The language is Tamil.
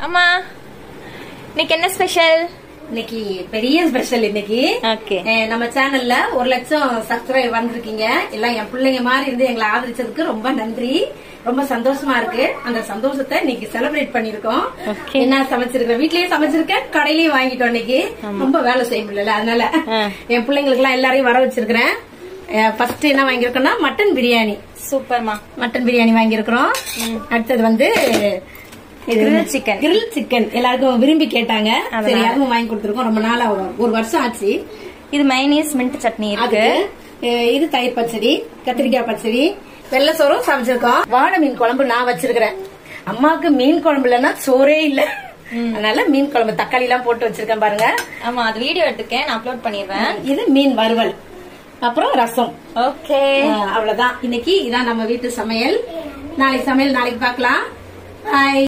அம்மா இன்னைக்கு என்ன ஸ்பெஷல் இன்னைக்கு பெரிய ஸ்பெஷல் இன்னைக்கு ஓகே அஹ் நம்ம சேனல்ல ஒரு லட்சம் சப்ஸ்கிரைப் வந்திருக்கீங்க எல்லாம் என் பிள்ளைங்க மாதிரி இருந்து எங்களை ஆதரிச்சதுக்கு ரொம்ப நன்றி ரொம்ப சந்தோஷமா இருக்கு அந்த சந்தோஷத்தை இன்னைக்கு செலிப்ரேட் பண்ணிருக்கோம் Okay. என்ன சமைச்சிருக்கேன் வீட்லயே சமைச்சிருக்கேன் கடையிலயும் வாங்கிட்டோம் இன்னைக்கு ரொம்ப வேலை செய்ய முடியல அதனால ஆ. என் பிள்ளைங்களுக்கு எல்லாம் எல்லாரையும் வர வச்சிருக்கிறேன் ஃபர்ஸ்ட் என்ன வாங்கியிருக்கோம்னா மட்டன் பிரியாணி சூப்பர்மா மட்டன் பிரியாணி வாங்கியிருக்கிறோம் அடுத்தது வந்து Grill chicken. கிரில் சிக்கன் எல்லாருக்கும் விரும்பி கேட்டாங்க அதனால. சரி அதுவும் வாங்கி கொடுத்துருக்கோம் ரொம்ப நாளா ஒரு வருஷம் ஆச்சு இது மைனீஸ் மின்ட் சட்னி அது இருக்கு அஹ், இது தயிர் பச்சடி கத்திரிக்காய் பச்சடி வெள்ளை சோறும் சமைச்சிருக்கோம் வாழை மீன் குழம்பு நான் வச்சிருக்கிறேன் அம்மாவுக்கு மீன் குழம்பு இல்லைன்னா சோறே இல்ல அதனால மீன் குழம்பு தக்காளி எல்லாம் போட்டு வச்சிருக்கேன் பாருங்க ஆமா அது வீடியோ எடுத்துக்கேன் நான் அப்லோட் பண்ணிடுவேன் இது மீன் வறுவல் அப்புறம் ரசம் ஓகே அஹ், அவ்வளவுதான் இன்னைக்கு இதான் நம்ம வீட்டு சமையல் நாளைக்கு சமையல் நாளைக்கு பார்க்கலாம் பாய்